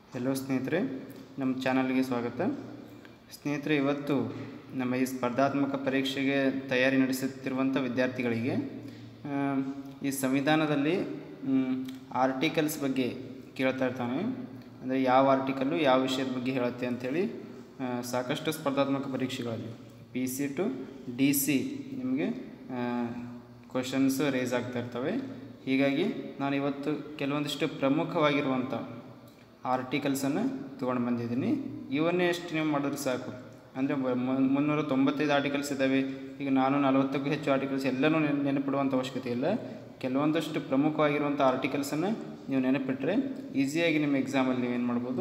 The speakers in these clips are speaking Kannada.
ಹೆಲೋ ಸ್ನೇಹಿತರೆ ನಮ್ಮ ಚಾನಲ್ಗೆ ಸ್ವಾಗತ ಸ್ನೇಹಿತರೆ ಇವತ್ತು ನಮ್ಮ ಈ ಸ್ಪರ್ಧಾತ್ಮಕ ಪರೀಕ್ಷೆಗೆ ತಯಾರಿ ನಡೆಸುತ್ತಿರುವಂಥ ವಿದ್ಯಾರ್ಥಿಗಳಿಗೆ ಆ, ಈ ಸಂವಿಧಾನದಲ್ಲಿ ಆರ್ಟಿಕಲ್ಸ್ ಬಗ್ಗೆ ಕೇಳ್ತಾ ಇರ್ತಾನೆ ಅಂದರೆ ಯಾವ ಆರ್ಟಿಕಲ್ಲು ಯಾವ ವಿಷಯದ ಬಗ್ಗೆ ಹೇಳುತ್ತೆ ಅಂಥೇಳಿ ಆ, ಸಾಕಷ್ಟು ಸ್ಪರ್ಧಾತ್ಮಕ ಪರೀಕ್ಷೆಗಳಲ್ಲಿ P C to D C ನಿಮಗೆ ಕ್ವಶನ್ಸ್ ರೇಸ್ ಆಗ್ತಾ ಇರ್ತವೆ ಹೀಗಾಗಿ ನಾನು ಇವತ್ತು ಕೆಲವೊಂದಿಷ್ಟು ಪ್ರಮುಖವಾಗಿರುವಂಥ ಆರ್ಟಿಕಲ್ಸನ್ನು ತೊಗೊಂಡು ಬಂದಿದ್ದೀನಿ ಇವನ್ನೇ ಎಷ್ಟು ನೀವು ಮಾಡಿದ್ರೆ ಸಾಕು ಅಂದರೆ ಮುನ್ನೂರ ತೊಂಬತ್ತೈದು ಆರ್ಟಿಕಲ್ಸ್ ಇದ್ದಾವೆ ಈಗ ನಾನು ನಲವತ್ತಕ್ಕೂ ಹೆಚ್ಚು ಆರ್ಟಿಕಲ್ಸ್ ಎಲ್ಲನೂ ನೆನ್ ನೆನಪಿಡುವಂಥ ಅವಶ್ಯಕತೆ ಇಲ್ಲ ಕೆಲವೊಂದಷ್ಟು ಪ್ರಮುಖವಾಗಿರುವಂಥ ಆರ್ಟಿಕಲ್ಸನ್ನು ನೀವು ನೆನಪಿಟ್ಟರೆ ಈಸಿಯಾಗಿ ನಿಮ್ಮ ಎಕ್ಸಾಮಲ್ಲಿ ನೀವೇನು ಮಾಡ್ಬೋದು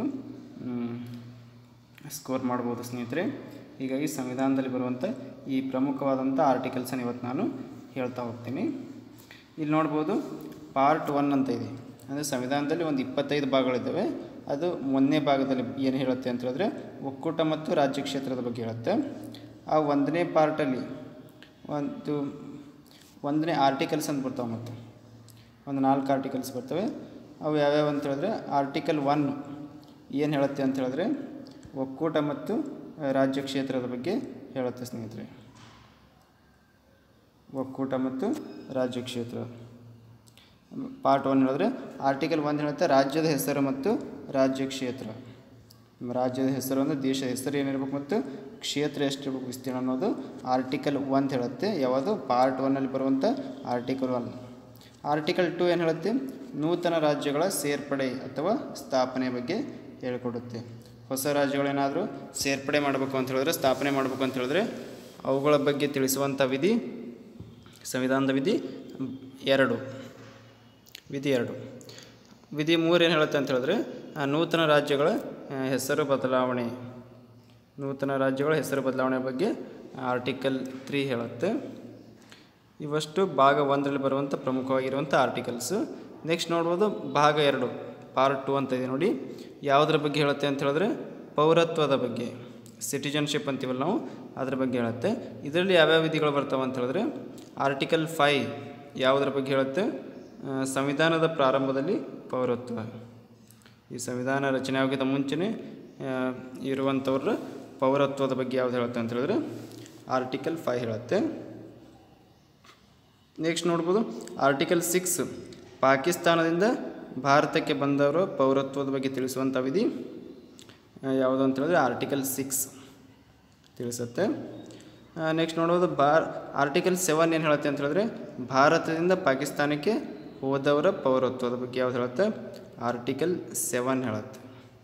ಸ್ಕೋರ್ ಮಾಡ್ಬೋದು ಸ್ನೇಹಿತರೆ ಹೀಗಾಗಿ ಸಂವಿಧಾನದಲ್ಲಿ ಬರುವಂಥ ಈ ಪ್ರಮುಖವಾದಂಥ ಆರ್ಟಿಕಲ್ಸನ್ನು ಇವತ್ತು ನಾನು ಹೇಳ್ತಾ ಹೋಗ್ತೀನಿ ಇಲ್ಲಿ ನೋಡ್ಬೋದು ಪಾರ್ಟ್ ಒನ್ ಅಂತ ಇದೆ ಅಂದರೆ ಸಂವಿಧಾನದಲ್ಲಿ ಒಂದು ಇಪ್ಪತ್ತೈದು ಭಾಗಗಳಿದ್ದಾವೆ ಅದು ಒಂದನೇ ಭಾಗದಲ್ಲಿ ಏನು ಹೇಳುತ್ತೆ ಅಂತ ಹೇಳಿದ್ರೆ ಒಕ್ಕೂಟ ಮತ್ತು ರಾಜ್ಯ ಕ್ಷೇತ್ರದ ಬಗ್ಗೆ ಹೇಳುತ್ತೆ ಆ ಒಂದನೇ ಪಾರ್ಟಲ್ಲಿ ಒಂದು ಒಂದನೇ ಆರ್ಟಿಕಲ್ಸ್ ಅಂತ ಬರ್ತಾವೆ ಮತ್ತು ಒಂದು ನಾಲ್ಕು ಆರ್ಟಿಕಲ್ಸ್ ಬರ್ತವೆ ಅವು ಯಾವ್ಯಾವ ಅಂತ ಹೇಳಿದ್ರೆ ಆರ್ಟಿಕಲ್ ಒನ್ ಏನು ಹೇಳುತ್ತೆ ಅಂತ ಹೇಳಿದ್ರೆ ಒಕ್ಕೂಟ ಮತ್ತು ರಾಜ್ಯ ಕ್ಷೇತ್ರದ ಬಗ್ಗೆ ಹೇಳುತ್ತೆ ಸ್ನೇಹಿತರೆ ಒಕ್ಕೂಟ ಮತ್ತು ರಾಜ್ಯ ಕ್ಷೇತ್ರ ಪಾರ್ಟ್ ಒನ್ ಹೇಳಿದ್ರೆ ಆರ್ಟಿಕಲ್ ಒಂದು ಹೇಳುತ್ತೆ ರಾಜ್ಯದ ಹೆಸರು ಮತ್ತು ರಾಜ್ಯ ಕ್ಷೇತ್ರ ನಮ್ಮ ರಾಜ್ಯದ ಹೆಸರು ಅಂದರೆ ದೇಶದ ಹೆಸರು ಏನಿರ್ಬೇಕು ಮತ್ತು ಕ್ಷೇತ್ರ ಎಷ್ಟಿರ್ಬೇಕು ವಿಸ್ತೀರ್ಣ ಅನ್ನೋದು ಆರ್ಟಿಕಲ್ ಒಂದು ಹೇಳುತ್ತೆ ಯಾವುದು ಪಾರ್ಟ್ ಒನ್ನಲ್ಲಿ ಬರುವಂಥ ಆರ್ಟಿಕಲ್ ಒನ್ ಆರ್ಟಿಕಲ್ ಟು ಏನು ಹೇಳುತ್ತೆ ನೂತನ ರಾಜ್ಯಗಳ ಸೇರ್ಪಡೆ ಅಥವಾ ಸ್ಥಾಪನೆ ಬಗ್ಗೆ ಹೇಳಿಕೊಡುತ್ತೆ ಹೊಸ ರಾಜ್ಯಗಳೇನಾದರೂ ಸೇರ್ಪಡೆ ಮಾಡಬೇಕು ಅಂತ ಹೇಳಿದ್ರೆ ಸ್ಥಾಪನೆ ಮಾಡಬೇಕು ಅಂತ ಹೇಳಿದ್ರೆ ಅವುಗಳ ಬಗ್ಗೆ ತಿಳಿಸುವಂಥ ವಿಧಿ ಸಂವಿಧಾನದ ವಿಧಿ ಎರಡು ವಿಧಿ ಎರಡು ವಿಧಿ ಮೂರು ಏನು ಹೇಳುತ್ತೆ ಅಂತ ಹೇಳಿದ್ರೆ ಆ ನೂತನ ರಾಜ್ಯಗಳ ಆ, ಹೆಸರು ಬದಲಾವಣೆ ನೂತನ ರಾಜ್ಯಗಳ ಹೆಸರು ಬದಲಾವಣೆ ಬಗ್ಗೆ ಆರ್ಟಿಕಲ್ ತ್ರೀ ಹೇಳುತ್ತೆ ಇವಷ್ಟು ಭಾಗ ಒಂದರಲ್ಲಿ ಬರುವಂಥ ಪ್ರಮುಖವಾಗಿರುವಂಥ ಆರ್ಟಿಕಲ್ಸು ನೆಕ್ಸ್ಟ್ ನೋಡ್ಬೋದು ಭಾಗ ಎರಡು ಪಾರ್ಟ್ ಟು ಅಂತ ಇದೆ ನೋಡಿ ಯಾವುದ್ರ ಬಗ್ಗೆ ಹೇಳುತ್ತೆ ಅಂತ ಹೇಳಿದ್ರೆ ಪೌರತ್ವದ ಬಗ್ಗೆ ಸಿಟಿಜನ್ಶಿಪ್ ಅಂತೀವಲ್ಲ ನಾವು ಅದ್ರ ಬಗ್ಗೆ ಹೇಳುತ್ತೆ ಇದರಲ್ಲಿ ಯಾವ್ಯಾವ ವಿಧಿಗಳು ಬರ್ತಾವೆ ಅಂತ ಹೇಳಿದ್ರೆ ಆರ್ಟಿಕಲ್ ಫೈ ಯಾವುದ್ರ ಬಗ್ಗೆ ಹೇಳುತ್ತೆ ಆ, ಸಂವಿಧಾನದ ಪ್ರಾರಂಭದಲ್ಲಿ ಪೌರತ್ವ ಈ ಸಂವಿಧಾನ ರಚನೆ ಆಗಿದ್ದ ಮುಂಚೆನೇ ಆ, ಇರುವಂಥವ್ರ ಪೌರತ್ವದ ಬಗ್ಗೆ ಯಾವ್ದು ಹೇಳುತ್ತೆ ಅಂತ ಹೇಳಿದ್ರೆ ಆರ್ಟಿಕಲ್ ಫೈ ಹೇಳುತ್ತೆ ನೆಕ್ಸ್ಟ್ ನೋಡ್ಬೋದು ಆರ್ಟಿಕಲ್ ಸಿಕ್ಸ್ ಪಾಕಿಸ್ತಾನದಿಂದ ಭಾರತಕ್ಕೆ ಬಂದವರು ಪೌರತ್ವದ ಬಗ್ಗೆ ತಿಳಿಸುವಂಥ ವಿಧಿ ಆ, ಯಾವುದು ಅಂತ ಹೇಳಿದ್ರೆ ಆರ್ಟಿಕಲ್ ಸಿಕ್ಸ್ ತಿಳಿಸುತ್ತೆ ನೆಕ್ಸ್ಟ್ ನೋಡೋದು ಬಾರ್ ಆರ್ಟಿಕಲ್ ಸೆವೆನ್ ಏನು ಹೇಳುತ್ತೆ ಅಂತ ಹೇಳಿದ್ರೆ ಭಾರತದಿಂದ ಪಾಕಿಸ್ತಾನಕ್ಕೆ ಹೋದವರ ಪೌರತ್ವದ ಬಗ್ಗೆ ಯಾವ್ದು ಹೇಳುತ್ತೆ ಆರ್ಟಿಕಲ್ ಸೆವೆನ್ ಹೇಳುತ್ತೆ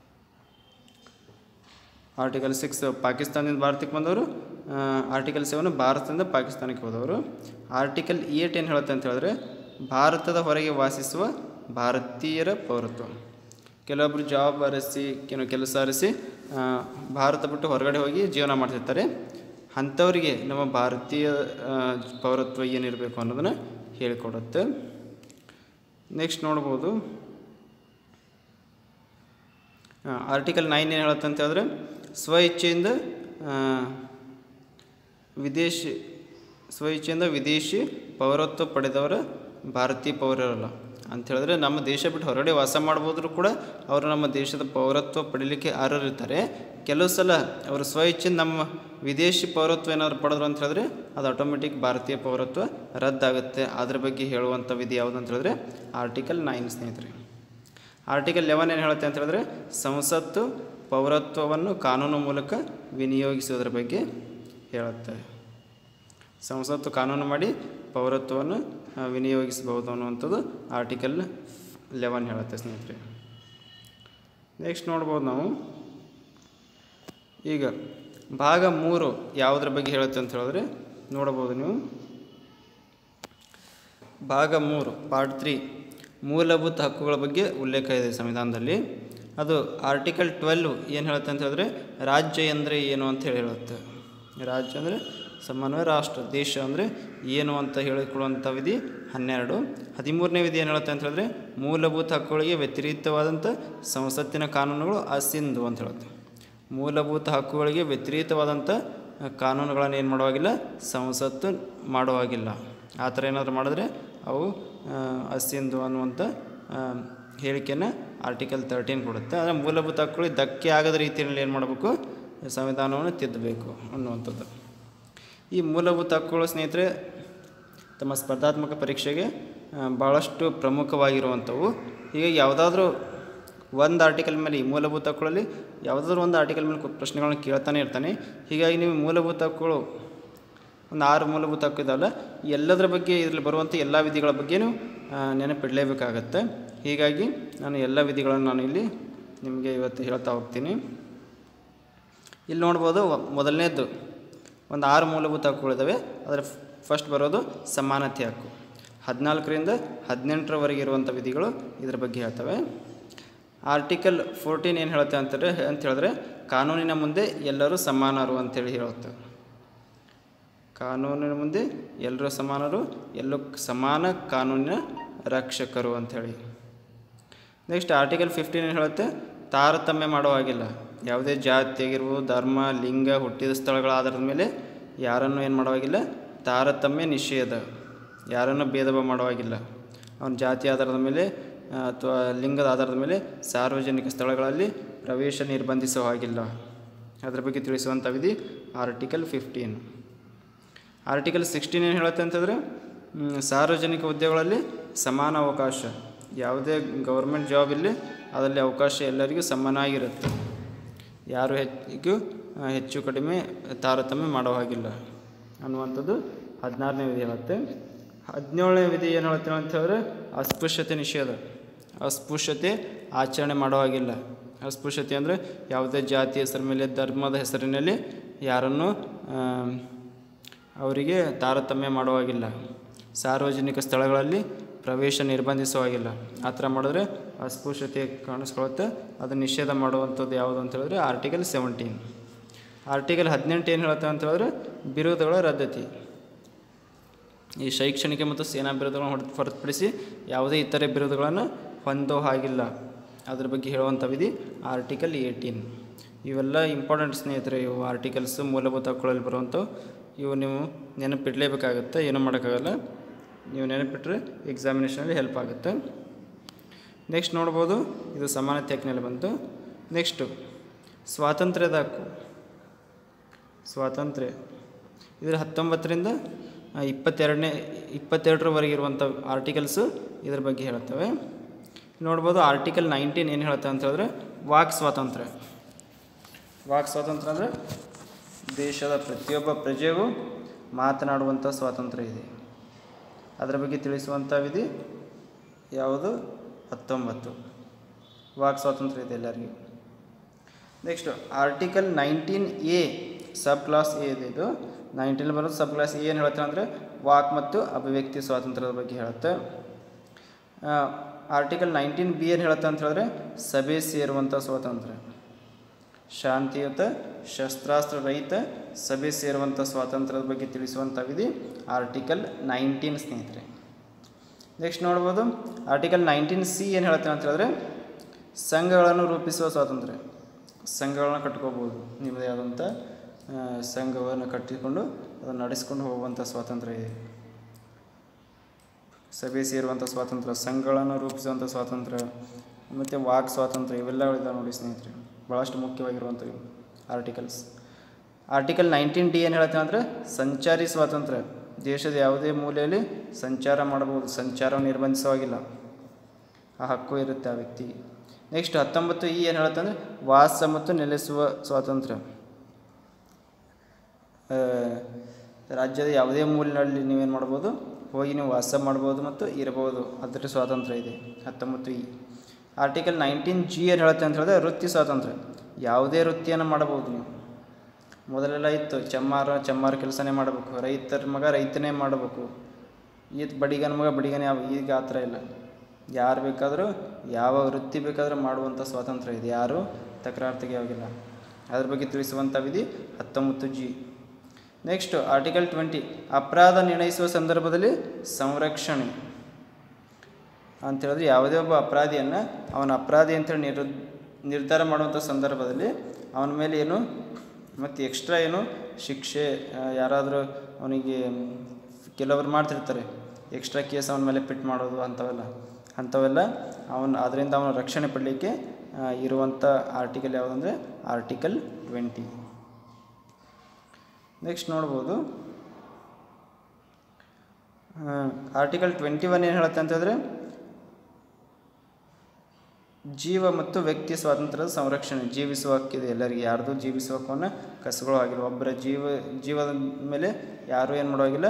ಆರ್ಟಿಕಲ್ ಸಿಕ್ಸ್ ಪಾಕಿಸ್ತಾನದಿಂದ ಭಾರತಕ್ಕೆ ಬಂದವರು ಆರ್ಟಿಕಲ್ ಸೆವೆನ್ ಭಾರತದಿಂದ ಪಾಕಿಸ್ತಾನಕ್ಕೆ ಹೋದವರು ಆರ್ಟಿಕಲ್ ಏಟ್ ಏನು ಹೇಳುತ್ತೆ ಅಂತ ಹೇಳಿದ್ರೆ ಭಾರತದ ಹೊರಗೆ ವಾಸಿಸುವ ಭಾರತೀಯರ ಪೌರತ್ವ ಕೆಲವೊಬ್ಬರು ಜಾಬ್ ಅರಸಿ ಕೆಲವು ಕೆಲಸ ಅರಸಿ ಆ, ಭಾರತ ಬಿಟ್ಟು ಹೊರಗಡೆ ಹೋಗಿ ಜೀವನ ಮಾಡ್ತಿರ್ತಾರೆ ಅಂಥವರಿಗೆ ನಮ್ಮ ಭಾರತೀಯ ಆ, ಪೌರತ್ವ ಏನಿರಬೇಕು ಅನ್ನೋದನ್ನು ಹೇಳಿಕೊಡುತ್ತೆ ನೆಕ್ಸ್ಟ್ ನೋಡ್ಬೋದು ಆರ್ಟಿಕಲ್ ನೈನ್ ಏನು ಹೇಳುತ್ತೆ ಅಂತ ಹೇಳಿದ್ರೆ ಸ್ವ ಇಚ್ಛೆಯಿಂದ ಆ, ವಿದೇಶಿ ಸ್ವ ಇಚ್ಛೆಯಿಂದ ವಿದೇಶಿ ಪೌರತ್ವ ಪಡೆದವರ ಭಾರತೀಯ ಪೌರರಲ್ಲ ಅಂತ ಹೇಳಿದ್ರೆ ನಮ್ಮ ದೇಶ ಬಿಟ್ಟು ಹೊರಗಡೆ ವಾಸ ಮಾಡ್ಬೋದ್ರೂ ಕೂಡ ಅವರು ನಮ್ಮ ದೇಶದ ಪೌರತ್ವ ಪಡೀಲಿಕ್ಕೆ ಅರ್ಹರಿರ್ತಾರೆ ಕೆಲವು ಸಲ ಅವರು ಸ್ವ ಇಚ್ಛೆಯಿಂದ ನಮ್ಮ ವಿದೇಶಿ ಪೌರತ್ವ ಏನಾದ್ರು ಪಡೆದ್ರು ಅಂತ ಹೇಳಿದ್ರೆ ಅದು ಆಟೋಮೆಟಿಕ್ ಭಾರತೀಯ ಪೌರತ್ವ ರದ್ದಾಗುತ್ತೆ ಅದ್ರ ಬಗ್ಗೆ ಹೇಳುವಂಥ ವಿಧಿ ಯಾವುದು ಅಂತ ಹೇಳಿದ್ರೆ ಆರ್ಟಿಕಲ್ ನೈನ್ ಸ್ನೇಹಿತರೆ ಆರ್ಟಿಕಲ್ ಲೆವೆನ್ ಏನು ಹೇಳುತ್ತೆ ಅಂತ ಹೇಳಿದ್ರೆ ಸಂಸತ್ತು ಪೌರತ್ವವನ್ನು ಕಾನೂನು ಮೂಲಕ ವಿನಿಯೋಗಿಸುವುದರ ಬಗ್ಗೆ ಹೇಳುತ್ತೆ ಸಂಸತ್ತು ಕಾನೂನು ಮಾಡಿ ಪೌರತ್ವವನ್ನು ಆ, ವಿನಿಯೋಗಿಸಬಹುದು ಅನ್ನುವಂಥದ್ದು ಆರ್ಟಿಕಲ್ ಲೆವೆನ್ ಹೇಳುತ್ತೆ ಸ್ನೇಹಿತರೆ ನೆಕ್ಸ್ಟ್ ನೋಡ್ಬೋದು ನಾವು ಈಗ ಭಾಗ ಮೂರು ಯಾವುದ್ರ ಬಗ್ಗೆ ಹೇಳುತ್ತೆ ಅಂತ ಹೇಳಿದ್ರೆ ನೋಡ್ಬೋದು ನೀವು ಭಾಗ ಮೂರು ಪಾರ್ಟ್ ತ್ರೀ ಮೂಲಭೂತ ಹಕ್ಕುಗಳ ಬಗ್ಗೆ ಉಲ್ಲೇಖ ಇದೆ ಸಂವಿಧಾನದಲ್ಲಿ ಅದು ಆರ್ಟಿಕಲ್ ಟ್ವೆಲ್ವ್ ಏನು ಹೇಳುತ್ತೆ ಅಂತ ಹೇಳಿದ್ರೆ ರಾಜ್ಯ ಅಂದರೆ ಏನು ಅಂತ ಹೇಳಿ ಹೇಳುತ್ತೆ ರಾಜ್ಯ ಅಂದರೆ ಸಮನ್ವಯ ರಾಷ್ಟ್ರ ದೇಶ ಅಂದರೆ ಏನು ಅಂತ ಹೇಳಿಕೊಳ್ಳುವಂಥ ವಿಧಿ ಹನ್ನೆರಡು ಹದಿಮೂರನೇ ವಿಧಿ ಏನು ಹೇಳುತ್ತೆ ಅಂತ ಹೇಳಿದ್ರೆ ಮೂಲಭೂತ ಹಕ್ಕುಗಳಿಗೆ ವ್ಯತಿರಿಕ್ತವಾದಂಥ ಸಂಸತ್ತಿನ ಕಾನೂನುಗಳು ಅಸಿಂಧು ಅಂತ ಹೇಳುತ್ತೆ ಮೂಲಭೂತ ಹಕ್ಕುಗಳಿಗೆ ವ್ಯತಿರಿಕ್ತವಾದಂಥ ಕಾನೂನುಗಳನ್ನು ಏನು ಮಾಡುವಾಗಿಲ್ಲ ಸಂಸತ್ತು ಮಾಡುವಾಗಿಲ್ಲ ಆ ಥರ ಏನಾದರೂ ಮಾಡಿದ್ರೆ ಅವು ಆ, ಅಸಿಂಧು ಅನ್ನುವಂಥ ಆ, ಹೇಳಿಕೆಯನ್ನು ಆರ್ಟಿಕಲ್ ತರ್ಟೀನ್ ಕೊಡುತ್ತೆ ಆದರೆ ಮೂಲಭೂತ ಹಕ್ಕುಗಳಿಗೆ ಧಕ್ಕೆ ಆಗದ ರೀತಿಯಲ್ಲಿ ಏನು ಮಾಡಬೇಕು ಸಂವಿಧಾನವನ್ನು ತಿದ್ದಬೇಕು ಅನ್ನುವಂಥದ್ದು ಈ ಮೂಲಭೂತ ಹಕ್ಕುಗಳು ಸ್ನೇಹಿತರೆ ತಮ್ಮ ಸ್ಪರ್ಧಾತ್ಮಕ ಪರೀಕ್ಷೆಗೆ ಆ, ಭಾಳಷ್ಟು ಪ್ರಮುಖವಾಗಿರುವಂಥವು ಹೀಗಾಗಿ ಯಾವುದಾದ್ರೂ ಒಂದು ಆರ್ಟಿಕಲ್ ಮೇಲೆ ಈ ಮೂಲಭೂತ ಹಕ್ಕುಗಳಲ್ಲಿ ಯಾವುದಾದ್ರೂ ಒಂದು ಆರ್ಟಿಕಲ್ ಮೇಲೆ ಕು- ಪ್ರಶ್ನೆಗಳನ್ನ ಕೇಳ್ತಾನೆ ಇರ್ತಾನೆ ಹೀಗಾಗಿ ನೀವು ಮೂಲಭೂತ ಹಕ್ಕುಗಳು ಒಂದು ಆರು ಮೂಲಭೂತ ಹಕ್ಕು ಇದಾವಲ್ಲ ಈ ಎಲ್ಲದರ ಬಗ್ಗೆ ಇದರಲ್ಲಿ ಬರುವಂಥ ಎಲ್ಲ ವಿಧಿಗಳ ಬಗ್ಗೆನೂ ಆ, ನೆನಪಿಡಲೇಬೇಕಾಗತ್ತೆ ಹೀಗಾಗಿ ನಾನು ಎಲ್ಲ ವಿಧಿಗಳನ್ನು ನಾನು ಇಲ್ಲಿ ನಿಮಗೆ ಇವತ್ತು ಹೇಳ್ತಾ ಹೋಗ್ತೀನಿ ಇಲ್ಲಿ ನೋಡ್ಬೋದು ಒ- ಮೊದಲನೇದ್ದು ಒಂದು ಆರು ಮೂಲಭೂತ ಹಕ್ಕುಗಳಿದ್ದಾವೆ ಅದರ ಫಸ್ಟ್ ಬರೋದು ಸಮಾನತೆ ಹಕ್ಕು ಹದಿನಾಲ್ಕರಿಂದ ಹದಿನೆಂಟರವರೆಗೆ ಇರುವಂಥ ವಿಧಿಗಳು ಇದರ ಬಗ್ಗೆ ಹೇಳ್ತವೆ ಆರ್ಟಿಕಲ್ ಫೋರ್ಟೀನ್ ಏನು ಹೇಳುತ್ತೆ ಅಂತಾರೆ ಅಂತ ಹೇಳಿದ್ರೆ ಕಾನೂನಿನ ಮುಂದೆ ಎಲ್ಲರೂ ಸಮಾನರು ಅಂತೇಳಿ ಹೇಳುತ್ತೆ ಕಾನೂನಿನ ಮುಂದೆ ಎಲ್ಲರೂ ಸಮಾನರು ಎಲ್ಲೂ ಸಮಾನ ಕಾನೂನಿನ ರಕ್ಷಕರು ಅಂಥೇಳಿ ನೆಕ್ಸ್ಟ್ ಆರ್ಟಿಕಲ್ ಫಿಫ್ಟೀನ್ ಏನು ಹೇಳುತ್ತೆ ತಾರತಮ್ಯ ಮಾಡೋ ಹಾಗಿಲ್ಲ ಯಾವುದೇ ಜಾತಿ ಆಗಿರ್ಬೋದು ಧರ್ಮ ಲಿಂಗ ಹುಟ್ಟಿದ ಸ್ಥಳಗಳ ಆಧಾರದ ಮೇಲೆ ಯಾರನ್ನು ಏನು ಮಾಡೋ ಹಾಗಿಲ್ಲ ತಾರತಮ್ಯ ನಿಷೇಧ ಯಾರನ್ನು ಭೇದ ಭಾವ ಮಾಡೋ ಹಾಗಿಲ್ಲ ಅವನ ಜಾತಿ ಆಧಾರದ ಮೇಲೆ ಅಥವಾ ಲಿಂಗದ ಆಧಾರದ ಮೇಲೆ ಸಾರ್ವಜನಿಕ ಸ್ಥಳಗಳಲ್ಲಿ ಪ್ರವೇಶ ನಿರ್ಬಂಧಿಸೋ ಹಾಗಿಲ್ಲ ಅದರ ಬಗ್ಗೆ ತಿಳಿಸುವಂಥ ವಿಧಿ ಆರ್ಟಿಕಲ್ ಫಿಫ್ಟೀನ್ ಆರ್ಟಿಕಲ್ ಸಿಕ್ಸ್ಟೀನ್ ಏನು ಹೇಳುತ್ತೆ ಅಂತಂದರೆ ಮ್, ಸಾರ್ವಜನಿಕ ಹುದ್ದೆಗಳಲ್ಲಿ ಸಮಾನ ಅವಕಾಶ ಯಾವುದೇ ಗೌರ್ಮೆಂಟ್ ಜಾಬ್ ಇಲ್ಲಿ ಅದರಲ್ಲಿ ಅವಕಾಶ ಎಲ್ಲರಿಗೂ ಸಮನಾಗಿರುತ್ತೆ ಯಾರು ಹೆಚ್ಚಿಗೂ ಆ, ಹೆಚ್ಚು ಕಡಿಮೆ ತಾರತಮ್ಯ ಮಾಡೋ ಹಾಗಿಲ್ಲ ಅನ್ನುವಂಥದ್ದು ಹದಿನಾರನೇ ವಿಧಿ ಹೇಳುತ್ತೆ ಹದಿನೇಳನೇ ವಿಧಿ ಏನು ಹೇಳುತ್ತೆ ಅಂತ ಹೇಳಿದ್ರೆ ಅಸ್ಪೃಶ್ಯತೆ ನಿಷೇಧ ಅಸ್ಪೃಶ್ಯತೆ ಆಚರಣೆ ಮಾಡೋ ಹಾಗಿಲ್ಲ ಅಸ್ಪೃಶ್ಯತೆ ಅಂದರೆ ಯಾವುದೇ ಜಾತಿ ಹೆಸರ ಮೇಲೆ ಧರ್ಮದ ಹೆಸರಿನಲ್ಲಿ ಯಾರನ್ನು ಆ, ಅವರಿಗೆ ತಾರತಮ್ಯ ಮಾಡುವಾಗಿಲ್ಲ ಸಾರ್ವಜನಿಕ ಸ್ಥಳಗಳಲ್ಲಿ ಪ್ರವೇಶ ನಿರ್ಬಂಧಿಸೋ ಹಾಗಿಲ್ಲ ಆ ಥರ ಮಾಡಿದ್ರೆ ಅಸ್ಪೃಶ್ಯತೆ ಕಾಣಿಸ್ಕೊಳುತ್ತೆ ಅದನ್ನು ನಿಷೇಧ ಮಾಡುವಂಥದ್ದು ಯಾವುದು ಅಂತ ಹೇಳಿದ್ರೆ ಆರ್ಟಿಕಲ್ ಸೆವೆಂಟೀನ್ ಆರ್ಟಿಕಲ್ ಹದಿನೆಂಟು ಏನು ಹೇಳುತ್ತೆ ಅಂತ ಹೇಳಿದ್ರೆ ಬಿರುದುಗಳ ರದ್ದತಿ ಈ ಶೈಕ್ಷಣಿಕ ಮತ್ತು ಸೇನಾ ಬಿರುದುಗಳನ್ನು ಹೊರತು ಹೊರತುಪಡಿಸಿ ಯಾವುದೇ ಇತರೆ ಬಿರುದುಗಳನ್ನು ಹೊಂದೋ ಹಾಗಿಲ್ಲ ಅದ್ರ ಬಗ್ಗೆ ಹೇಳುವಂಥ ವಿಧಿ ಆರ್ಟಿಕಲ್ ಏಯ್ಟೀನ್ ಇವೆಲ್ಲ ಇಂಪಾರ್ಟೆಂಟ್ ಸ್ನೇಹಿತರೆ ಇವು ಆರ್ಟಿಕಲ್ಸ್ ಮೂಲಭೂತ ಹಕ್ಕುಗಳಲ್ಲಿ ಬರುವಂಥವು ಇವು ನೀವು ನೆನಪಿಡಲೇಬೇಕಾಗತ್ತೆ ಏನೂ ಮಾಡೋಕ್ಕಾಗಲ್ಲ ನೀವು ನೆನಪಿಟ್ಟರೆ ಎಕ್ಸಾಮಿನೇಷನಲ್ಲಿ ಹೆಲ್ಪ್ ಆಗುತ್ತೆ ನೆಕ್ಸ್ಟ್ ನೋಡ್ಬೋದು ಇದು ಸಮಾನತೆ ಹಕ್ಕಿನಲ್ಲಿ ಬಂತು ನೆಕ್ಸ್ಟು ಸ್ವಾತಂತ್ರ್ಯದ ಹಕ್ಕು ಸ್ವಾತಂತ್ರ್ಯ ಇದರ ಹತ್ತೊಂಬತ್ತರಿಂದ ಆ, ಇಪ್ಪತ್ತೆರಡನೇ ಇಪ್ಪತ್ತೆರಡರವರೆಗೆ ಇರುವಂಥ ಆರ್ಟಿಕಲ್ಸು ಇದ್ರ ಬಗ್ಗೆ ಹೇಳುತ್ತವೆ ನೋಡ್ಬೋದು ಆರ್ಟಿಕಲ್ ನೈನ್ಟೀನ್ ಏನು ಹೇಳುತ್ತೆ ಅಂತ ಹೇಳಿದ್ರೆ ವಾಕ್ ಸ್ವಾತಂತ್ರ್ಯ ವಾಕ್ ಸ್ವಾತಂತ್ರ್ಯ ಅಂದರೆ ದೇಶದ ಪ್ರತಿಯೊಬ್ಬ ಪ್ರಜೆಗೂ ಮಾತನಾಡುವಂಥ ಸ್ವಾತಂತ್ರ್ಯ ಇದೆ ಅದರ ಬಗ್ಗೆ ತಿಳಿಸುವಂಥ ವಿಧಿ ಯಾವುದು ಹತ್ತೊಂಬತ್ತು ವಾಕ್ ಸ್ವಾತಂತ್ರ್ಯ ಇದೆ ಎಲ್ಲರಿಗೂ next article nineteen A sub clause A ಇದೆ ಇದು ನೈನ್ಟೀನ್ ಬರೋದು ಸಬ್ ಕ್ಲಾಸ್ ಏನು ಹೇಳುತ್ತೆ ಅಂದರೆ ವಾಕ್ ಮತ್ತು ಅಭಿವ್ಯಕ್ತಿ ಸ್ವಾತಂತ್ರ್ಯದ ಬಗ್ಗೆ ಹೇಳುತ್ತೆ ಆರ್ಟಿಕಲ್ ನೈನ್ಟೀನ್ ಬಿ ಏನು ಹೇಳುತ್ತೆ ಅಂತ ಹೇಳಿದ್ರೆ ಸಭೆ ಸೇರುವಂಥ ಸ್ವಾತಂತ್ರ್ಯ ಶಾಂತಿಯುತ ಶಸ್ತ್ರಾಸ್ತ್ರ ರಹಿತ ಸಭೆ ಸೇರುವಂಥ ಸ್ವಾತಂತ್ರ್ಯದ ಬಗ್ಗೆ ತಿಳಿಸುವಂಥ ವಿಧಿ ಆರ್ಟಿಕಲ್ ನೈನ್ಟೀನ್ ಸ್ನೇಹಿತರೆ ನೆಕ್ಸ್ಟ್ ನೋಡ್ಬೋದು ಆರ್ಟಿಕಲ್ ನೈನ್ಟೀನ್ ಸಿ ಏನು ಹೇಳುತ್ತೆ ಅಂತ ಹೇಳಿದ್ರೆ ಸಂಘಗಳನ್ನು ರೂಪಿಸುವ ಸ್ವಾತಂತ್ರ್ಯ ಸಂಘಗಳನ್ನ ಕಟ್ಕೋಬೋದು ನಿಮ್ಮದೇ ಆದಂಥ ಆ, ಸಂಘವನ್ನು ಕಟ್ಟಿಕೊಂಡು ಅದನ್ನು ನಡೆಸ್ಕೊಂಡು ಹೋಗುವಂಥ ಸ್ವಾತಂತ್ರ್ಯ ಇದೆ ಸಭೆ ಸೇರುವಂಥ ಸ್ವಾತಂತ್ರ್ಯ ಸಂಘಗಳನ್ನು ರೂಪಿಸುವಂಥ ಸ್ವಾತಂತ್ರ್ಯ ಮತ್ತು ವಾಕ್ ಸ್ವಾತಂತ್ರ್ಯ ಇವೆಲ್ಲಗಳಿದ್ದಾವೆ ನೋಡಿ ಸ್ನೇಹಿತರೆ ಭಾಳಷ್ಟು ಮುಖ್ಯವಾಗಿರುವಂಥವು ಆರ್ಟಿಕಲ್ಸ್ ಆರ್ಟಿಕಲ್ ನೈನ್ಟೀನ್ ಡಿ ಏನು ಹೇಳುತ್ತೆ ಅಂದರೆ ಸಂಚಾರಿ ಸ್ವಾತಂತ್ರ್ಯ ದೇಶದ ಯಾವುದೇ ಮೂಲೆಯಲ್ಲಿ ಸಂಚಾರ ಮಾಡಬಹುದು ಸಂಚಾರವನ್ನು ನಿರ್ಬಂಧಿಸುವಾಗಿಲ್ಲ ಆ ಹಕ್ಕು ಇರುತ್ತೆ ಆ ವ್ಯಕ್ತಿಗೆ ನೆಕ್ಸ್ಟ್ ಹತ್ತೊಂಬತ್ತು ಈ ಏನು ಹೇಳುತ್ತೆ ಅಂದರೆ ವಾಸ ಮತ್ತು ನೆಲೆಸುವ ಸ್ವಾತಂತ್ರ್ಯ ಆ, ರಾಜ್ಯದ ಯಾವುದೇ ಮೂಲಿನಲ್ಲಿ ನೀವೇನು ಮಾಡ್ಬೋದು ಹೋಗಿ ನೀವು ವಾಸ ಮಾಡ್ಬೋದು ಮತ್ತು ಇರಬಹುದು ಅದರ ಸ್ವಾತಂತ್ರ್ಯ ಇದೆ ಹತ್ತೊಂಬತ್ತು ಇ ಆರ್ಟಿಕಲ್ ನೈನ್ಟೀನ್ ಜಿ ಏನು ಹೇಳುತ್ತೆ ಅಂತ ಹೇಳಿದ್ರೆ ವೃತ್ತಿ ಸ್ವಾತಂತ್ರ್ಯ ಯಾವುದೇ ವೃತ್ತಿಯನ್ನು ಮಾಡಬಹುದು ನೀವು ಮೊದಲೆಲ್ಲ ಇತ್ತು ಚಮ್ಮಾರ ಚಮ್ಮಾರ ಕೆಲಸನೇ ಮಾಡಬೇಕು ರೈತರ ಮಗ ರೈತನೇ ಮಾಡಬೇಕು ಈತ ಬಡಿಗನ ಮಗ ಬಡಿಗನೇ ಯಾವ ಈಗ ಆ ಥರ ಇಲ್ಲ ಯಾರು ಬೇಕಾದರೂ ಯಾವ ವೃತ್ತಿ ಬೇಕಾದರೂ ಮಾಡುವಂಥ ಸ್ವಾತಂತ್ರ್ಯ ಇದೆ ಯಾರು ತಕರಾರು ತೆಗೆಯೋಗಿಲ್ಲ ಅದ್ರ ಬಗ್ಗೆ ತಿಳಿಸುವಂಥ ವಿಧಿ ಹತ್ತೊಂಬತ್ತು ಜಿ ನೆಕ್ಸ್ಟ್ ಆರ್ಟಿಕಲ್ ಟ್ವೆಂಟಿ ಅಪರಾಧ ನಿರ್ಣಯಿಸುವ ಸಂದರ್ಭದಲ್ಲಿ ಸಂರಕ್ಷಣೆ ಅಂತ ಹೇಳಿದ್ರೆ ಯಾವುದೇ ಒಬ್ಬ ಅಪರಾಧಿಯನ್ನು ಅವನ ಅಪರಾಧಿ ಅಂತೇಳಿ ನಿರ್ ನಿರ್ಧಾರ ಮಾಡುವಂಥ ಸಂದರ್ಭದಲ್ಲಿ ಅವನ ಮೇಲೆ ಏನು ಮತ್ತು ಎಕ್ಸ್ಟ್ರಾ ಏನು ಶಿಕ್ಷೆ ಆ, ಯಾರಾದರೂ ಅವನಿಗೆ ಕೆಲವರು ಮಾಡ್ತಿರ್ತಾರೆ ಎಕ್ಸ್ಟ್ರಾ ಕೇಸ್ ಅವನ ಮೇಲೆ ಪಿಟ್ ಮಾಡೋದು ಅಂಥವೆಲ್ಲ ಅಂಥವೆಲ್ಲ ಅವನು ಅದರಿಂದ ಅವನ ರಕ್ಷಣೆ ಪಡಲಿಕ್ಕೆ ಆ, ಇರುವಂಥ ಆರ್ಟಿಕಲ್ ಯಾವುದಂದರೆ ಆರ್ಟಿಕಲ್ ಟ್ವೆಂಟಿ ನೆಕ್ಸ್ಟ್ ನೋಡ್ಬೋದು ಆರ್ಟಿಕಲ್ ಟ್ವೆಂಟಿ ಒನ್ ಏನು ಹೇಳುತ್ತೆ ಅಂತಂದರೆ ಜೀವ ಮತ್ತು ವ್ಯಕ್ತಿ ಸ್ವಾತಂತ್ರ್ಯದ ಸಂರಕ್ಷಣೆ ಜೀವಿಸುವ ಹಕ್ಕಿದೆ ಎಲ್ಲರಿಗೆ ಯಾರ್ದು ಜೀವಿಸುವ ಹಕ್ಕನ್ನು ಕಸಗಳು ಆಗಿಲ್ಲ ಒಬ್ಬರ ಜೀವ ಜೀವದ ಮೇಲೆ ಯಾರೂ ಏನು ಮಾಡುವಾಗಿಲ್ಲ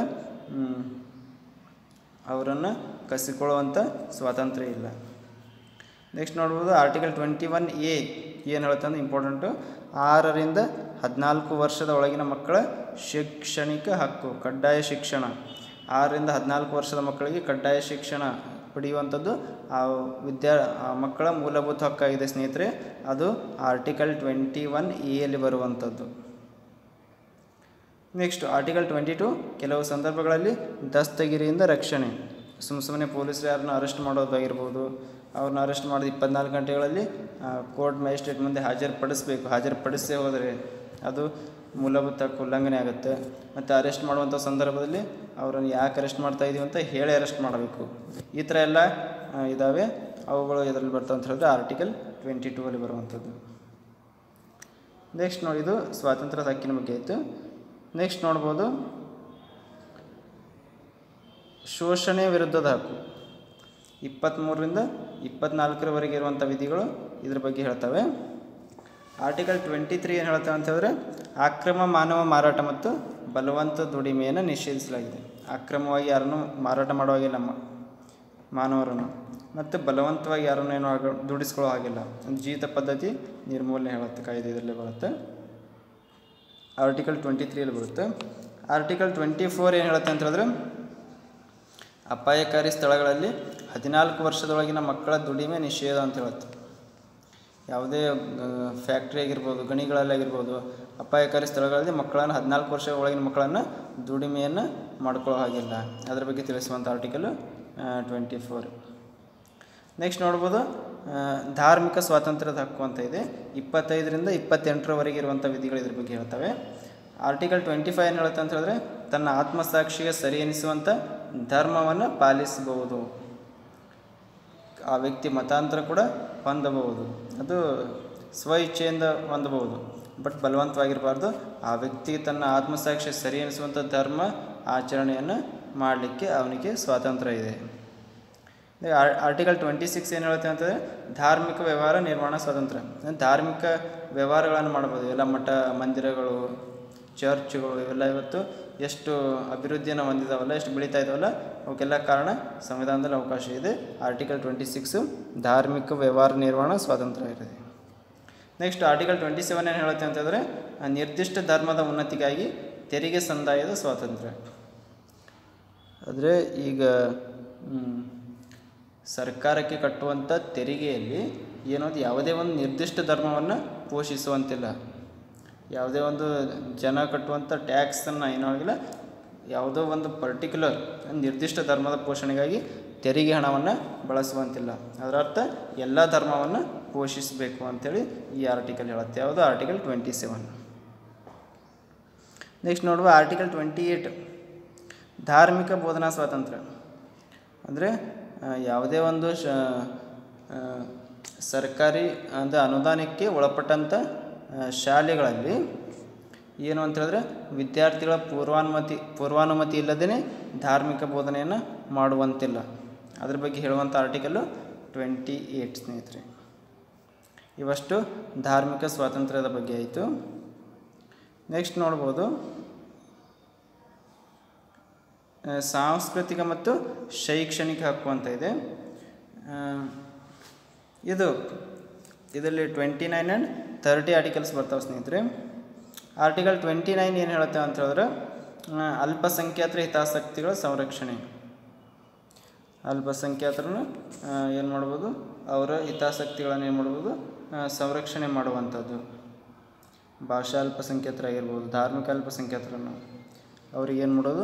ಅವರನ್ನು ಕಸಿಕೊಳ್ಳುವಂಥ ಸ್ವಾತಂತ್ರ್ಯ ಇಲ್ಲ ನೆಕ್ಸ್ಟ್ ನೋಡ್ಬೋದು ಆರ್ಟಿಕಲ್ ಟ್ವೆಂಟಿ ಒನ್ ಎ ಏನು ಹೇಳುತ್ತೆ ಅಂದ್ರೆ ಇಂಪಾರ್ಟೆಂಟು ಆರರಿಂದ ಹದಿನಾಲ್ಕು ವರ್ಷದ ಒಳಗಿನ ಮಕ್ಕಳ ಶೈಕ್ಷಣಿಕ ಹಕ್ಕು ಕಡ್ಡಾಯ ಶಿಕ್ಷಣ ಆರರಿಂದ ಹದಿನಾಲ್ಕು ವರ್ಷದ ಮಕ್ಕಳಿಗೆ ಕಡ್ಡಾಯ ಶಿಕ್ಷಣ ಪಡೆಯುವಂಥದ್ದು ಆ ವಿದ್ಯಾ ಆ ಮಕ್ಕಳ ಮೂಲಭೂತ ಹಕ್ಕಾಗಿದೆ ಸ್ನೇಹಿತರೆ ಅದು ಆರ್ಟಿಕಲ್ ಟ್ವೆಂಟಿ ಒನ್ ಎಯಲ್ಲಿ ಬರುವಂಥದ್ದು ನೆಕ್ಸ್ಟ್ ಆರ್ಟಿಕಲ್ ಟ್ವೆಂಟಿ ಟು ಕೆಲವು ಸಂದರ್ಭಗಳಲ್ಲಿ ದಸ್ತಗಿರಿಯಿಂದ ರಕ್ಷಣೆ ಸುಮ್ಮ ಸುಮ್ಮನೆ ಪೊಲೀಸರು ಯಾರನ್ನ ಅರೆಸ್ಟ್ ಮಾಡೋದಾಗಿರ್ಬೋದು ಅವ್ರನ್ನ ಅರೆಸ್ಟ್ ಮಾಡಿದ ಇಪ್ಪತ್ನಾಲ್ಕು ಗಂಟೆಗಳಲ್ಲಿ ಕೋರ್ಟ್ ಮ್ಯಾಜಿಸ್ಟ್ರೇಟ್ ಮುಂದೆ ಹಾಜರುಪಡಿಸಬೇಕು ಹಾಜರುಪಡಿಸೇ ಹೋದರೆ ಅದು ಮೂಲಭೂತ ಹಕ್ಕು ಉಲ್ಲಂಘನೆ ಆಗುತ್ತೆ ಮತ್ತು ಅರೆಸ್ಟ್ ಮಾಡುವಂಥ ಸಂದರ್ಭದಲ್ಲಿ ಅವರನ್ನು ಯಾಕೆ ಅರೆಸ್ಟ್ ಮಾಡ್ತಾ ಇದೀವಿ ಅಂತ ಹೇಳಿ ಅರೆಸ್ಟ್ ಮಾಡಬೇಕು ಈ ಥರ ಎಲ್ಲ ಆ, ಇದ್ದಾವೆ ಅವುಗಳು ಇದರಲ್ಲಿ ಬರ್ತಾವೆ ಅಂತ ಹೇಳಿದ್ರೆ ಆರ್ಟಿಕಲ್ ಟ್ವೆಂಟಿ ಟೂ ಅಲ್ಲಿ ಬರುವಂಥದ್ದು ನೆಕ್ಸ್ಟ್ ನೋಡಿ ಇದು ಸ್ವಾತಂತ್ರ್ಯದ ಹಕ್ಕಿನ ಬಗ್ಗೆ ಆಯಿತು ನೆಕ್ಸ್ಟ್ ನೋಡ್ಬೋದು ಶೋಷಣೆ ವಿರುದ್ಧದ ಹಕ್ಕು ಇಪ್ಪತ್ತ್ಮೂರರಿಂದ ಇಪ್ಪತ್ತ್ನಾಲ್ಕರವರೆಗೆ ಇರುವಂಥ ವಿಧಿಗಳು ಇದ್ರ ಬಗ್ಗೆ ಹೇಳ್ತವೆ ಆರ್ಟಿಕಲ್ ಟ್ವೆಂಟಿ ತ್ರೀ ಏನು ಹೇಳ್ತವೆ ಅಂತಂದರೆ ಅಕ್ರಮ ಮಾನವ ಮಾರಾಟ ಮತ್ತು ಬಲವಂತ ದುಡಿಮೆಯನ್ನು ನಿಷೇಧಿಸಲಾಗಿದೆ ಅಕ್ರಮವಾಗಿ ಯಾರನ್ನು ಮಾರಾಟ ಮಾಡುವಾಗಿಲ್ಲ ಮ ಮಾನವರನ್ನು ಮತ್ತು ಬಲವಂತವಾಗಿ ಯಾರನ್ನು ಏನು ಆಗ ದುಡಿಸ್ಕೊಳ್ಳೋ ಹಾಗಿಲ್ಲ ಒಂದು ಜೀತ ಪದ್ಧತಿ ನಿರ್ಮೂಲನೆ ಹೇಳುತ್ತೆ ಕಾಯ್ದೆ ಇದರಲ್ಲೇ ಬರುತ್ತೆ ಆರ್ಟಿಕಲ್ ಟ್ವೆಂಟಿ ತ್ರೀಯಲ್ಲಿ ಬರುತ್ತೆ ಆರ್ಟಿಕಲ್ ಟ್ವೆಂಟಿ ಫೋರ್ ಏನು ಹೇಳುತ್ತೆ ಅಂತ ಹೇಳಿದ್ರೆ ಅಪಾಯಕಾರಿ ಸ್ಥಳಗಳಲ್ಲಿ ಹದಿನಾಲ್ಕು ವರ್ಷದೊಳಗಿನ ಮಕ್ಕಳ ದುಡಿಮೆ ನಿಷೇಧ ಅಂತ ಹೇಳುತ್ತೆ ಯಾವುದೇ ಫ್ಯಾಕ್ಟ್ರಿ ಆಗಿರ್ಬೋದು ಗಣಿಗಳಲ್ಲಿ ಆಗಿರ್ಬೋದು ಅಪಾಯಕಾರಿ ಸ್ಥಳಗಳಲ್ಲಿ ಮಕ್ಕಳನ್ನು ಹದಿನಾಲ್ಕು ವರ್ಷ ಒಳಗಿನ ಮಕ್ಕಳನ್ನು ದುಡಿಮೆಯನ್ನು ಮಾಡ್ಕೊಳ್ಳೋ ಹಾಗಿಲ್ಲ ಅದರ ಬಗ್ಗೆ ತಿಳಿಸುವಂಥ ಆರ್ಟಿಕಲ್ ಟ್ವೆಂಟಿ ಫೋರ್ ನೆಕ್ಸ್ಟ್ ನೋಡ್ಬೋದು ಆ, ಧಾರ್ಮಿಕ ಸ್ವಾತಂತ್ರ್ಯದ ಹಕ್ಕು ಅಂತ ಇದೆ ಇಪ್ಪತ್ತೈದರಿಂದ ಇಪ್ಪತ್ತೆಂಟರವರೆಗೆ ಇರುವಂಥ ವಿಧಿಗಳು ಇದ್ರ ಬಗ್ಗೆ ಹೇಳ್ತವೆ ಆರ್ಟಿಕಲ್ ಟ್ವೆಂಟಿ ಫೈವ್ ಏನು ಹೇಳುತ್ತೆ ಅಂತ ಹೇಳಿದ್ರೆ ತನ್ನ ಆತ್ಮಸಾಕ್ಷಿಗೆ ಸರಿ ಎನಿಸುವಂಥ ಧರ್ಮವನ್ನು ಪಾಲಿಸಬಹುದು ಆ ವ್ಯಕ್ತಿ ಮತಾಂತರ ಕೂಡ ಹೊಂದಬಹುದು ಅದು ಸ್ವ ಇಚ್ಛೆಯಿಂದ ಹೊಂದಬಹುದು ಬಟ್ ಬಲವಂತವಾಗಿರಬಾರ್ದು ಆ ವ್ಯಕ್ತಿ ತನ್ನ ಆತ್ಮಸಾಕ್ಷಿ ಸರಿ ಎನಿಸುವಂಥ ಧರ್ಮ ಆಚರಣೆಯನ್ನು ಮಾಡಲಿಕ್ಕೆ ಅವನಿಗೆ ಸ್ವಾತಂತ್ರ್ಯ ಇದೆ ಈಗ ಆರ್- ಆರ್ಟಿಕಲ್ ಟ್ವೆಂಟಿ ಸಿಕ್ಸ್ ಏನು ಹೇಳುತ್ತೆ ಅಂತಂದರೆ ಧಾರ್ಮಿಕ ವ್ಯವಹಾರ ನಿರ್ಮಾಣ ಸ್ವಾತಂತ್ರ್ಯ ಅಂದ್ರೆ ಧಾರ್ಮಿಕ ವ್ಯವಹಾರಗಳನ್ನು ಮಾಡ್ಬೋದು ಎಲ್ಲ ಮಠ ಮಂದಿರಗಳು ಚರ್ಚ್ಗಳು ಇವೆಲ್ಲ ಇವತ್ತು ಎಷ್ಟು ಅಭಿವೃದ್ಧಿಯನ್ನು ಹೊಂದಿದಾವಲ್ಲ ಎಷ್ಟು ಬೆಳೀತಾ ಇದಾವಲ್ಲ ಅವಕ್ಕೆಲ್ಲ ಕಾರಣ ಸಂವಿಧಾನದಲ್ಲಿ ಅವಕಾಶ ಇದೆ ಆರ್ಟಿಕಲ್ ಟ್ವೆಂಟಿ ಸಿಕ್ಸು ಧಾರ್ಮಿಕ ವ್ಯವಹಾರ ನಿರ್ವಹಣಾ ಸ್ವಾತಂತ್ರ್ಯ ಇರುತ್ತೆ ನೆಕ್ಸ್ಟ್ ಆರ್ಟಿಕಲ್ ಟ್ವೆಂಟಿ ಸೆವೆನ್ ಏನು ಹೇಳುತ್ತೆ ಅಂತಂದರೆ ಆ ನಿರ್ದಿಷ್ಟ ಧರ್ಮದ ಉನ್ನತಿಗಾಗಿ ತೆರಿಗೆ ಸಂದಾಯದ ಸ್ವಾತಂತ್ರ್ಯ ಆದರೆ ಈಗ ಮ್, ಸರ್ಕಾರಕ್ಕೆ ಕಟ್ಟುವಂಥ ತೆರಿಗೆಯಲ್ಲಿ ಏನೋದು ಯಾವುದೇ ಒಂದು ನಿರ್ದಿಷ್ಟ ಧರ್ಮವನ್ನು ಪೋಷಿಸುವಂತಿಲ್ಲ ಯಾವುದೇ ಒಂದು ಜನ ಕಟ್ಟುವಂಥ ಟ್ಯಾಕ್ಸನ್ನು ಏನಾಗಿಲ್ಲ ಯಾವುದೋ ಒಂದು ಪರ್ಟಿಕ್ಯುಲರ್ ನಿರ್ದಿಷ್ಟ ಧರ್ಮದ ಪೋಷಣೆಗಾಗಿ ತೆರಿಗೆ ಹಣವನ್ನು ಬಳಸುವಂತಿಲ್ಲ ಅದರ ಅರ್ಥ ಎಲ್ಲ ಧರ್ಮವನ್ನು ಪೋಷಿಸಬೇಕು ಅಂಥೇಳಿ ಈ ಆರ್ಟಿಕಲ್ ಹೇಳುತ್ತೆ ಯಾವುದು ಆರ್ಟಿಕಲ್ ಟ್ವೆಂಟಿ ಸೆವೆನ್ ನೆಕ್ಸ್ಟ್ ನೋಡುವ ಆರ್ಟಿಕಲ್ ಟ್ವೆಂಟಿ ಏಯ್ಟ್ ಧಾರ್ಮಿಕ ಬೋಧನಾ ಸ್ವಾತಂತ್ರ್ಯ ಅಂದರೆ ಯಾವುದೇ ಒಂದು ಶ ಆ, ಸರ್ಕಾರಿ ಅಂದರೆ ಅನುದಾನಕ್ಕೆ ಒಳಪಟ್ಟಂಥ ಆ, ಶಾಲೆಗಳಲ್ಲಿ ಏನು ಅಂತ ಹೇಳಿದ್ರೆ ವಿದ್ಯಾರ್ಥಿಗಳ ಪೂರ್ವಾನುಮತಿ ಪೂರ್ವಾನುಮತಿ ಇಲ್ಲದೇ ಧಾರ್ಮಿಕ ಬೋಧನೆಯನ್ನು ಮಾಡುವಂತಿಲ್ಲ ಅದ್ರ ಬಗ್ಗೆ ಹೇಳುವಂಥ ಆರ್ಟಿಕಲ್ಲು ಟ್ವೆಂಟಿ ಏಯ್ಟ್ ಸ್ನೇಹಿತರೆ ಇವಷ್ಟು ಧಾರ್ಮಿಕ ಸ್ವಾತಂತ್ರ್ಯದ ಬಗ್ಗೆ ಆಯಿತು ನೆಕ್ಸ್ಟ್ ನೋಡ್ಬೋದು ಆ, ಸಾಂಸ್ಕೃತಿಕ ಮತ್ತು ಶೈಕ್ಷಣಿಕ ಹಕ್ಕು ಅಂತ ಇದೆ ಆ, ಇದು ಇದರಲ್ಲಿ twenty nine and thirty articles ಬರ್ತಾವೆ ಸ್ನೇಹಿತರೆ ಆರ್ಟಿಕಲ್ ಟ್ವೆಂಟಿ ನೈನ್ ಏನು ಹೇಳುತ್ತೆ ಅಂತ ಹೇಳಿದ್ರೆ ಆ, ಅಲ್ಪಸಂಖ್ಯಾತರ ಹಿತಾಸಕ್ತಿಗಳ ಸಂರಕ್ಷಣೆ ಅಲ್ಪಸಂಖ್ಯಾತರನ್ನು ಏನು ಮಾಡ್ಬೋದು ಅವರ ಹಿತಾಸಕ್ತಿಗಳನ್ನು ಏನು ಮಾಡ್ಬೋದು ಆ, ಸಂರಕ್ಷಣೆ ಮಾಡುವಂಥದ್ದು ಭಾಷಾ ಅಲ್ಪಸಂಖ್ಯಾತರಾಗಿರ್ಬೋದು ಧಾರ್ಮಿಕ ಅಲ್ಪಸಂಖ್ಯಾತರನ್ನು ಅವ್ರಿಗೆ ಏನು ಮಾಡೋದು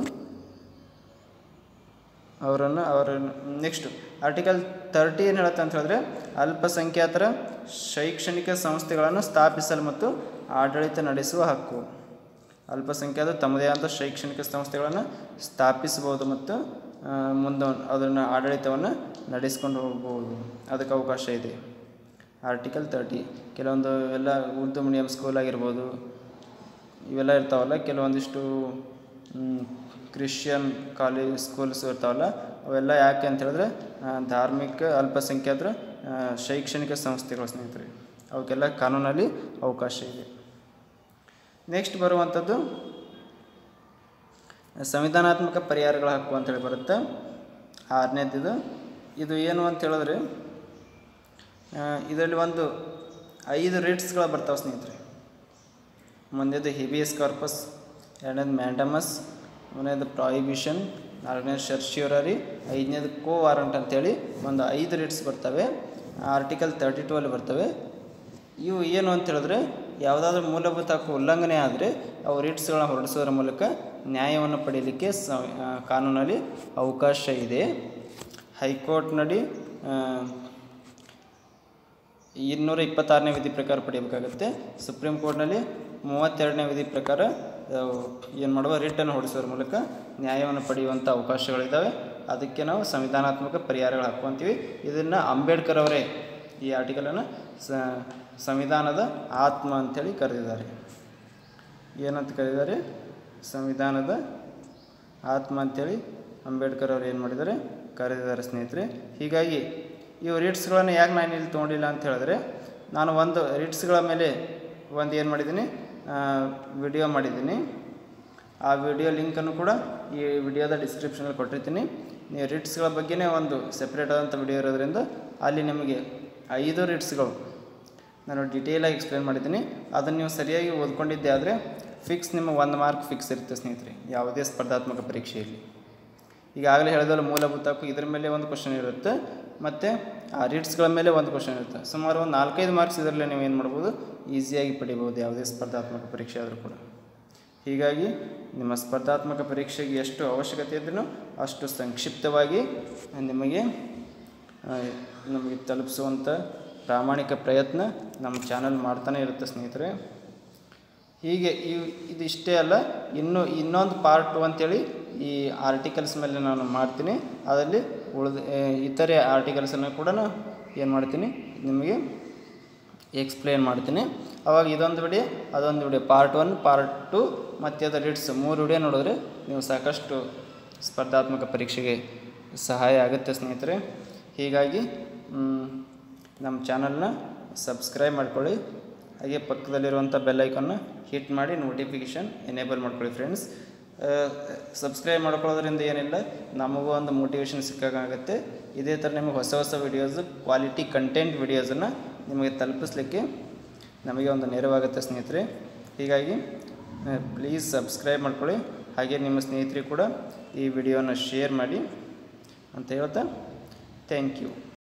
ಅವರನ್ನು ಅವರ ನೆಕ್ಸ್ಟ್ ಆರ್ಟಿಕಲ್ ತರ್ಟಿ ಏನು ಹೇಳುತ್ತೆ ಅಂತ ಹೇಳಿದ್ರೆ ಅಲ್ಪಸಂಖ್ಯಾತರ ಶೈಕ್ಷಣಿಕ ಸಂಸ್ಥೆಗಳನ್ನು ಸ್ಥಾಪಿಸಲು ಮತ್ತು ಆಡಳಿತ ನಡೆಸುವ ಹಕ್ಕು ಅಲ್ಪಸಂಖ್ಯಾತ ತಮ್ಮದೇ ಆದ ಶೈಕ್ಷಣಿಕ ಸಂಸ್ಥೆಗಳನ್ನು ಸ್ಥಾಪಿಸಬಹುದು ಮತ್ತು ಮುಂದೆ ಅದನ್ನು ಆಡಳಿತವನ್ನು ನಡೆಸ್ಕೊಂಡು ಹೋಗ್ಬೋದು ಅದಕ್ಕೆ ಅವಕಾಶ ಇದೆ ಆರ್ಟಿಕಲ್ ತರ್ಟಿ ಕೆಲವೊಂದು ಎಲ್ಲ ಉರ್ದು ಮೀಡಿಯಮ್ ಸ್ಕೂಲ್ ಆಗಿರ್ಬೋದು ಇವೆಲ್ಲ ಇರ್ತಾವಲ್ಲ ಕೆಲವೊಂದಿಷ್ಟು ಮ್, ಕ್ರಿಶ್ಚಿಯನ್ ಕಾಲೇಜ್ ಸ್ಕೂಲ್ಸ್ ಇರ್ತಾವಲ್ಲ ಅವೆಲ್ಲ ಯಾಕೆ ಅಂತ ಹೇಳಿದ್ರೆ ಆ, ಧಾರ್ಮಿಕ ಅಲ್ಪಸಂಖ್ಯಾತರ ಆ, ಶೈಕ್ಷಣಿಕ ಸಂಸ್ಥೆಗಳು ಸ್ನೇಹಿತರೆ ಅವಕ್ಕೆಲ್ಲ ಕಾನೂನಲ್ಲಿ ಅವಕಾಶ ಇದೆ ನೆಕ್ಸ್ಟ್ ಬರುವಂಥದ್ದು ಸಂವಿಧಾನಾತ್ಮಕ ಪರಿಹಾರಗಳ ಹಕ್ಕು ಅಂತೇಳಿ ಬರುತ್ತೆ ಆರನೇದಿದು ಇದು ಏನು ಅಂತ ಹೇಳಿದ್ರೆ ಆ, ಇದರಲ್ಲಿ ಒಂದು ಐದು ರೇಟ್ಸ್ಗಳು ಬರ್ತಾವೆ ಸ್ನೇಹಿತರೆ ಮುಂದೇದು ಹಿಬಿಯಸ್ ಕಾರ್ಪಸ್ ಎರಡನೇದು ಮ್ಯಾಂಡಮಸ್ ಮೂರನೇದು ಪ್ರಾಹಿಬಿಷನ್ ನಾಲ್ಕನೇದು ಶರ್ಶ್ಯೂರರಿ ಐದನೇದು ಕೋ ವಾರಂಟ್ ಅಂತೇಳಿ ಒಂದು ಐದು ರೇಟ್ಸ್ ಬರ್ತವೆ ಆರ್ಟಿಕಲ್ ತರ್ಟಿ ಟೂ ಅಲ್ಲಿ ಬರ್ತವೆ ಇವು ಏನು ಅಂತ ಹೇಳಿದ್ರೆ ಯಾವುದಾದ್ರೂ ಮೂಲಭೂತ ಹಕ್ಕು ಉಲ್ಲಂಘನೆ ಆದರೆ ಅವು ರಿಟ್ಸ್ಗಳನ್ನ ಹೊರಡಿಸೋದ್ರ ಮೂಲಕ ನ್ಯಾಯವನ್ನು ಪಡೆಯಲಿಕ್ಕೆ ಸ ಆ, ಕಾನೂನಲ್ಲಿ ಅವಕಾಶ ಇದೆ ಹೈಕೋರ್ಟ್ನಲ್ಲಿ ಆ, ಇನ್ನೂರ ಇಪ್ಪತ್ತಾರನೇ ವಿಧಿ ಪ್ರಕಾರ ಪಡೆಯಬೇಕಾಗುತ್ತೆ ಸುಪ್ರೀಂ ಕೋರ್ಟ್ನಲ್ಲಿ ಮೂವತ್ತೆರಡನೇ ವಿಧಿ ಪ್ರಕಾರ ಏನು ಮಾಡುವ ರಿಟನ್ನು ಹೊಡಿಸೋದ್ರ ಮೂಲಕ ನ್ಯಾಯವನ್ನು ಪಡೆಯುವಂಥ ಅವಕಾಶಗಳಿದ್ದಾವೆ ಅದಕ್ಕೆ ನಾವು ಸಂವಿಧಾನಾತ್ಮಕ ಪರಿಹಾರಗಳು ಹಾಕ್ಕೊಂತೀವಿ ಇದನ್ನು ಅಂಬೇಡ್ಕರ್ ಅವರೇ ಈ ಆರ್ಟಿಕಲನ್ನು ಸ ಸಂವಿಧಾನದ ಆತ್ಮ ಅಂಥೇಳಿ ಕರೆದಿದ್ದಾರೆ ಏನಂತ ಕರೆದಿದ್ದಾರೆ ಸಂವಿಧಾನದ ಆತ್ಮ ಅಂಥೇಳಿ ಅಂಬೇಡ್ಕರ್ ಅವರು ಏನು ಮಾಡಿದ್ದಾರೆ ಕರೆದಿದ್ದಾರೆ ಸ್ನೇಹಿತರೆ ಹೀಗಾಗಿ ಇವು ರಿಟ್ಸ್ಗಳನ್ನು ಯಾಕೆ ನಾನು ಇಲ್ಲಿ ತೊಗೊಂಡಿಲ್ಲ ಅಂತ ಹೇಳಿದ್ರೆ ನಾನು ಒಂದು ರಿಟ್ಸ್ಗಳ ಮೇಲೆ ಒಂದು ಏನು ಮಾಡಿದ್ದೀನಿ ವಿಡಿಯೋ ಮಾಡಿದ್ದೀನಿ ಆ ವಿಡಿಯೋ ಲಿಂಕನ್ನು ಕೂಡ ಈ ವಿಡಿಯೋದ ಡಿಸ್ಕ್ರಿಪ್ಷನಲ್ಲಿ ಕೊಟ್ಟಿರ್ತೀನಿ ನೀವು ರಿಟ್ಸ್ಗಳ ಬಗ್ಗೆನೇ ಒಂದು ಸೆಪ್ರೇಟ್ ಆದಂಥ ವಿಡಿಯೋ ಇರೋದ್ರಿಂದ ಅಲ್ಲಿ ನಿಮಗೆ ಐದು ರಿಟ್ಸ್ಗಳು ನಾನು ಡಿಟೇಲಾಗಿ ಎಕ್ಸ್ಪ್ಲೇನ್ ಮಾಡಿದ್ದೀನಿ ಅದನ್ನು ನೀವು ಸರಿಯಾಗಿ ಓದ್ಕೊಂಡಿದ್ದೆ ಆದರೆ ಫಿಕ್ಸ್ ನಿಮಗೆ ಒಂದು ಮಾರ್ಕ್ ಫಿಕ್ಸ್ ಇರುತ್ತೆ ಸ್ನೇಹಿತರೆ ಯಾವುದೇ ಸ್ಪರ್ಧಾತ್ಮಕ ಪರೀಕ್ಷೆಯಲ್ಲಿ ಈಗಾಗಲೇ ಹೇಳಿದಲ್ಲ ಮೂಲಭೂತ ಹಕ್ಕು ಇದ್ರ ಮೇಲೆ ಒಂದು ಕ್ವಶನ್ ಇರುತ್ತೆ ಮತ್ತು ಆ ರೀಡ್ಸ್ಗಳ ಮೇಲೆ ಒಂದು ಕ್ವಶನ್ ಇರುತ್ತೆ ಸುಮಾರು ಒಂದು ನಾಲ್ಕೈದು ಮಾರ್ಕ್ಸ್ ಇದರಲ್ಲಿ ನೀವು ಏನು ಮಾಡ್ಬೋದು ಈಸಿಯಾಗಿ ಪಡಿಬೋದು ಯಾವುದೇ ಸ್ಪರ್ಧಾತ್ಮಕ ಪರೀಕ್ಷೆ ಆದರೂ ಕೂಡ ಹೀಗಾಗಿ ನಿಮ್ಮ ಸ್ಪರ್ಧಾತ್ಮಕ ಪರೀಕ್ಷೆಗೆ ಎಷ್ಟು ಅವಶ್ಯಕತೆ ಇದ್ರೂ ಅಷ್ಟು ಸಂಕ್ಷಿಪ್ತವಾಗಿ ನಿಮಗೆ ಆ, ನಮಗೆ ತಲುಪಿಸುವಂಥ ಪ್ರಾಮಾಣಿಕ ಪ್ರಯತ್ನ ನಮ್ಮ ಚಾನಲ್ ಮಾಡ್ತಾನೆ ಇರುತ್ತೆ ಸ್ನೇಹಿತರೆ ಹೀಗೆ ಇವು ಇದಿಷ್ಟೇ ಅಲ್ಲ ಇನ್ನೂ ಇನ್ನೊಂದು ಪಾರ್ಟ್ ಅಂತೇಳಿ ಈ ಆರ್ಟಿಕಲ್ಸ್ ಮೇಲೆ ನಾನು ಮಾಡ್ತೀನಿ ಅದರಲ್ಲಿ ಉಳಿದ ಆ, ಇತರೆ ಆರ್ಟಿಕಲ್ಸನ್ನು ಕೂಡ ಏನು ಮಾಡ್ತೀನಿ ನಿಮಗೆ ಎಕ್ಸ್ಪ್ಲೇನ್ ಮಾಡ್ತೀನಿ ಅವಾಗ ಇದೊಂದು ವಿಡಿಯೋ ಅದೊಂದು video part one part two ಮತ್ತು ಅದರ ರಿಟ್ಸ್ ಮೂರು ವಿಡಿಯೋ ನೋಡಿದ್ರೆ ನೀವು ಸಾಕಷ್ಟು ಸ್ಪರ್ಧಾತ್ಮಕ ಪರೀಕ್ಷೆಗೆ ಸಹಾಯ ಆಗುತ್ತೆ ಸ್ನೇಹಿತರೆ ಹೀಗಾಗಿ ಮ್, ನಮ್ಮ ಚಾನಲ್ನ ಸಬ್ಸ್ಕ್ರೈಬ್ ಮಾಡ್ಕೊಳ್ಳಿ ಹಾಗೆ ಪಕ್ಕದಲ್ಲಿರುವಂಥ ಬೆಲ್ ಐಕನ್ನ ಹಿಟ್ ಮಾಡಿ ನೋಟಿಫಿಕೇಷನ್ ಎನೇಬಲ್ ಮಾಡ್ಕೊಳ್ಳಿ ಫ್ರೆಂಡ್ಸ್ ಸಬ್ಸ್ಕ್ರೈಬ್ ಮಾಡ್ಕೊಳ್ಳೋದ್ರಿಂದ ಏನಿಲ್ಲ ನಮಗೂ ಒಂದು ಮೋಟಿವೇಶನ್ ಸಿಕ್ಕಾಗುತ್ತೆ ಇದೇ ಥರ ನಿಮಗೆ ಹೊಸ ಹೊಸ ವಿಡಿಯೋಸು ಕ್ವಾಲಿಟಿ ಕಂಟೆಂಟ್ ವಿಡಿಯೋಸನ್ನು ನಿಮಗೆ ತಲುಪಿಸ್ಲಿಕ್ಕೆ ನಮಗೆ ಒಂದು ನೆರವಾಗುತ್ತೆ ಸ್ನೇಹಿತರೆ ಹೀಗಾಗಿ ಪ್ಲೀಸ್ ಸಬ್ಸ್ಕ್ರೈಬ್ ಮಾಡ್ಕೊಳ್ಳಿ ಹಾಗೆ ನಿಮ್ಮ ಸ್ನೇಹಿತರಿಗೆ ಕೂಡ ಈ ವಿಡಿಯೋನ ಶೇರ್ ಮಾಡಿ ಅಂತ ಹೇಳ್ತಾ ಥ್ಯಾಂಕ್ ಯು